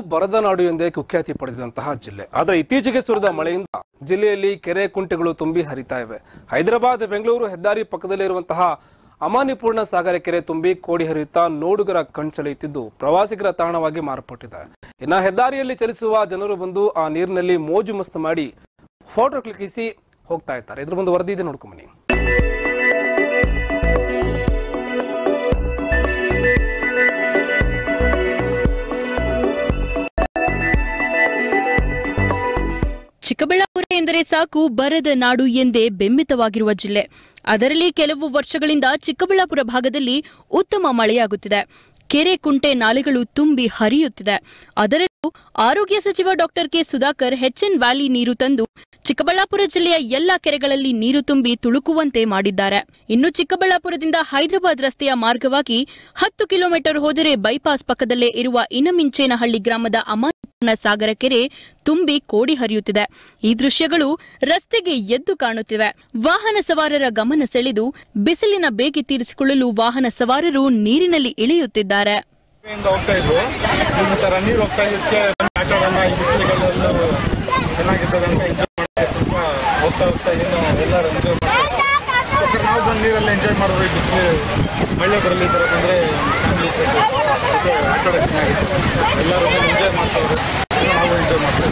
ಬರದ ನಾಡು ಎಂದೇ ಕುಖ್ಯಾತಿ ಪಡೆದಂತಹ ಜಿಲ್ಲೆ ಆದರೆ ಇತ್ತೀಚೆಗೆ ಸುರಿದ ಮಳೆಯಿಂದ ಜಿಲ್ಲೆಯಲ್ಲಿ ಕೆರೆ ಕುಂಟೆಗಳು ತುಂಬಿ ಹರಿತಾ ಇವೆ ಹೈದರಾಬಾದ್ ಬೆಂಗಳೂರು ಹೆದ್ದಾರಿ ಪಕ್ಕದಲ್ಲಿರುವಂತಹ ಅಮಾನಿಪೂರ್ಣ ಸಾಗರ ಕೆರೆ ತುಂಬಿ ಕೋಡಿ ಹರಿಯುತ್ತಾ ನೋಡುಗರ ಕಣ್ಸೆಳೆಯುತ್ತಿದ್ದು ಪ್ರವಾಸಿಗರ ತಾಣವಾಗಿ ಮಾರ್ಪಟ್ಟಿದೆ ಇನ್ನ ಹೆದ್ದಾರಿಯಲ್ಲಿ ಚಲಿಸುವ ಜನರು ಬಂದು ಆ ನೀರಿನಲ್ಲಿ ಮೋಜು ಮಸ್ತು ಮಾಡಿ ಫೋಟೋ ಕ್ಲಿಕ್ಕಿಸಿ ಹೋಗ್ತಾ ಇರ್ತಾರೆ ಇದ್ರ ಒಂದು ವರದಿ ಇದೆ ನೋಡ್ಕೊಂಬನ್ನಿ ಚಿಕ್ಕಬಳ್ಳಾಪುರ ಎಂದರೆ ಸಾಕು ಬರದ ನಾಡು ಎಂದೇ ಬೆಂಬಿತವಾಗಿರುವ ಜಿಲ್ಲೆ ಅದರಲ್ಲಿ ಕೆಲವು ವರ್ಷಗಳಿಂದ ಚಿಕ್ಕಬಳ್ಳಾಪುರ ಭಾಗದಲ್ಲಿ ಉತ್ತಮ ಮಳೆಯಾಗುತ್ತಿದೆ ಕೆರೆ ಕುಂಟೆ ನಾಲೆಗಳು ತುಂಬಿ ಹರಿಯುತ್ತಿದೆ ಅದರಲ್ಲೂ ಆರೋಗ್ಯ ಸಚಿವ doctor K Sudhakar HN valley ನೀರು ತಂದು ಚಿಕ್ಕಬಳ್ಳಾಪುರ ಜಿಲ್ಲೆಯ ಎಲ್ಲಾ ಕೆರೆಗಳಲ್ಲಿ ನೀರು ತುಂಬಿ ತುಳುಕುವಂತೆ ಮಾಡಿದ್ದಾರೆ ಇನ್ನು ಚಿಕ್ಕಬಳ್ಳಾಪುರದಿಂದ ಹೈದರಾಬಾದ್ ರಸ್ತೆಯ ಮಾರ್ಗವಾಗಿ ಹತ್ತು ಕಿಲೋಮೀಟರ್ ಹೋದರೆ ಬೈಪಾಸ್ ಪಕ್ಕದಲ್ಲೇ ಇರುವ ಇನಮಿಂಚೇನಹಳ್ಳಿ ಗ್ರಾಮದ ಅಮಾನಪೂರ್ಣ ಸಾಗರ ಕೆರೆ ತುಂಬಿ ಕೋಡಿ ಹರಿಯುತ್ತಿದೆ ಈ ದೃಶ್ಯಗಳು ರಸ್ತೆಗೆ ಎದ್ದು ಕಾಣುತ್ತಿವೆ ವಾಹನ ಸವಾರರ ಗಮನ ಸೆಳೆದು ಬಿಸಿಲಿನ ಬೇಗೆ ತೀರಿಸಿಕೊಳ್ಳಲು ವಾಹನ ಸವಾರರು ನೀರಿನಲ್ಲಿ ಇಳಿಯುತ್ತಿದ್ದಾರೆ ಇಂದ ಹೋಗ್ತಾ ಇದ್ವು ಈ ತರ ನೀರು ಹೋಗ್ತಾ ಇದಕ್ಕೆ ಆಟೋಗಳನ್ನ ಈ ಬಿಸಿಲುಗಳೆಲ್ಲರೂ ಚೆನ್ನಾಗಿರ್ತದೆ ಅಂತ ಎಂಜಾಯ್ ಮಾಡೋಕ್ಕೆ ಸ್ವಲ್ಪ ಹೋಗ್ತಾ ಹೋಗ್ತಾ ಏನು ಎಲ್ಲರೂ ಎಂಜಾಯ್ ಮಾಡ್ತಾರೆ ಸರ್ ನಾವು ಬಂದು ನೀರಲ್ಲಿ ಎಂಜಾಯ್ ಮಾಡಿದ್ರು ಈ ಬಿಸಿಲು ಮಳೆ ಬರಲಿ ಈ ಥರ ಬಂದರೆ ಫ್ಯಾಮಿಲೀಸ್ ಆಟೋ ಚೆನ್ನಾಗಿತ್ತು ಎಲ್ಲರೂ ಎಂಜಾಯ್ ಮಾಡ್ತಾ ಇದ್ರು ನಾವು ಎಂಜಾಯ್ ಮಾಡ್ತಾ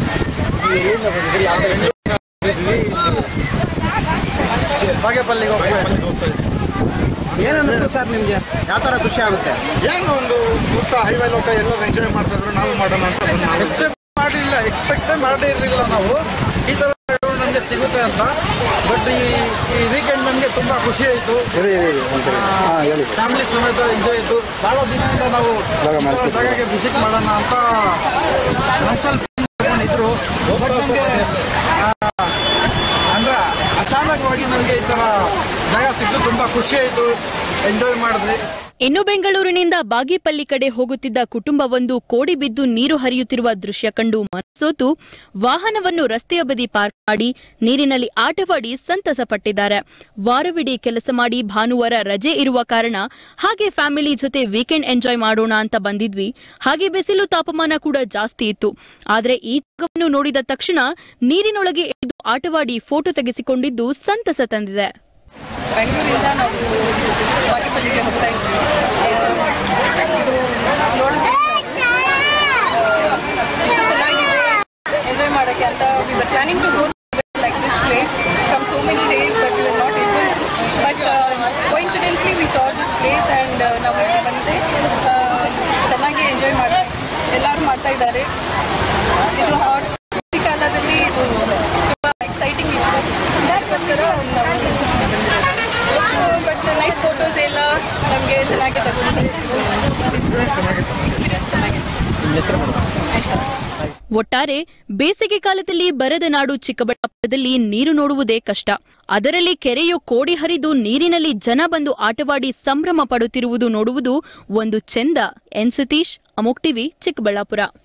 ಬಾಗೇಪಲ್ಲಿಗೆ ಹೋಗ್ತಾ ಇದ್ವಿ ಹೋಗ್ತಾ ಇದ್ವಿ ಏನು ಅನ್ನಿಸ್ತು ಸರ್ ನಿಮಗೆ ಯಾವ ಥರ ಖುಷಿ ಆಗುತ್ತೆ ಏನು ಒಂದು ಸುತ್ತ ಹೈವೇ ಹೋಗ್ತಾ ಎಲ್ಲರೂ ಎಂಜಾಯ್ ಮಾಡ್ತಾ ಇದ್ರು ನಾವು ಮಾಡೋಣ ಅಂತ ಬಂದು ನಾವು ಎಕ್ಸೆಪ್ಟ್ ಮಾಡಿಲ್ಲ ಎಕ್ಸ್ಪೆಕ್ಟ್ ಮಾಡೇ ಇರಲಿಲ್ಲ ನಾವು ಈ ಥರ ನಮಗೆ ಸಿಗುತ್ತೆ ಅಂತ ಬಟ್ ಈ ಈ ವೀಕೆಂಡ್ ನಮಗೆ ತುಂಬ ಖುಷಿ ಆಯಿತು ಫ್ಯಾಮಿಲಿ ಸಮೇತ ಎಂಜಾಯ್ ಆಯಿತು ಭಾಳ ದಿನದಿಂದ ನಾವು ಈ ಥರ ಜಾಗಕ್ಕೆ ವಿಸಿಟ್ ಮಾಡೋಣ ಅಂತ ಮನಸ್ಸಲ್ಲಿ ಇದ್ರು ಬಟ್ ನಮಗೆ ಅಂದ್ರೆ ಅಚಾನಕವಾಗಿ ನನಗೆ ಈ ಥರ ಜಾಗ ಸಿಕ್ತು ತುಂಬ ಖುಷಿ ಆಯಿತು ಎಂಜಾಯ್ ಮಾಡಿದ್ವಿ ಇನ್ನು ಬೆಂಗಳೂರಿನಿಂದ ಬಾಗೇಪಲ್ಲಿ ಕಡೆ ಹೋಗುತ್ತಿದ್ದ ಕುಟುಂಬವೊಂದು ಕೋಡಿ ಬಿದ್ದು ನೀರು ಹರಿಯುತ್ತಿರುವ ದೃಶ್ಯ ಕಂಡು ಮನಸೋತು ವಾಹನವನ್ನು ರಸ್ತೆಯ ಬದಿ ಪಾರ್ಕ್ ಮಾಡಿ ನೀರಿನಲ್ಲಿ ಆಟವಾಡಿ ಸಂತಸ ಪಟ್ಟಿದ್ದಾರೆ ವಾರವಿಡೀ ಕೆಲಸ ಮಾಡಿ ಭಾನುವಾರ ರಜೆ ಇರುವ ಕಾರಣ ಹಾಗೆ ಫ್ಯಾಮಿಲಿ ಜೊತೆ ವೀಕೆಂಡ್ ಎಂಜಾಯ್ ಮಾಡೋಣ ಅಂತ ಬಂದಿದ್ವಿ ಹಾಗೆ ಬಿಸಿಲು ತಾಪಮಾನ ಕೂಡ ಜಾಸ್ತಿ ಇತ್ತು ಆದ್ರೆ ಈ ಜಾಗವನ್ನು ನೋಡಿದ ತಕ್ಷಣ ನೀರಿನೊಳಗೆ ಇಳಿದು ಆಟವಾಡಿ ಫೋಟೋ ತೆಗೆಸಿಕೊಂಡಿದ್ದು ಸಂತಸ ತಂದಿದೆ ಬೆಂಗಳೂರಿಂದ ನಾವು ಬಾಗೇಪಲ್ಲಿಗೆ ಹೋಗ್ತಾ ಇದ್ವಿ ಇದು ನೋಡಿದ್ವಿ ಎಷ್ಟು ಚೆನ್ನಾಗಿದೆ ಎಂಜಾಯ್ ಮಾಡೋಕ್ಕೆ ಅಂತ we were planning to go like this place from so many days but we not able but coincidentally we saw this place and ನಾವು ಇಲ್ಲಿ ಬಂದೆ ಚೆನ್ನಾಗಿ ಎಂಜಾಯ್ ಮಾಡಿ ಎಲ್ಲರೂ ಮಾಡ್ತಾ ಇದ್ದಾರೆ ಇದು ಹಾಟ್ ಕಾಲದಲ್ಲಿ ಇದು ತುಂಬ ಎಕ್ಸೈಟಿಂಗ್ ಇತ್ತು ಅದಕ್ಕೋಸ್ಕರ ನಾವು ಬಟ್ ನೈಸ್ ಫೋಟೋಸ್ ಎಲ್ಲ ನಮಗೆ ಚೆನ್ನಾಗಿ ತಗೊಂಡಿದೆ ಎಕ್ಸ್ಪೀರಿಯನ್ಸ್ ಚೆನ್ನಾಗಿದೆ ಆಯ್ಷಾ ಒಟ್ಟಾರೆ ಬೇಸಿಗೆ ಕಾಲದಲ್ಲಿ ಬರದ ನಾಡು ಚಿಕ್ಕಬಳ್ಳಾಪುರದಲ್ಲಿ ನೀರು ನೋಡುವುದೇ ಕಷ್ಟ ಅದರಲ್ಲಿ ಕೆರೆಯು ಕೋಡಿ ಹರಿದು ನೀರಿನಲ್ಲಿ ಜನ ಬಂದು ಆಟವಾಡಿ ಸಂಭ್ರಮ ಪಡುತ್ತಿರುವುದು ನೋಡುವುದು ಒಂದು ಚೆಂದ ಎನ್ ಸತೀಶ್ ಅಮೋಕ್ ಟಿವಿ ಚಿಕ್ಕಬಳ್ಳಾಪುರ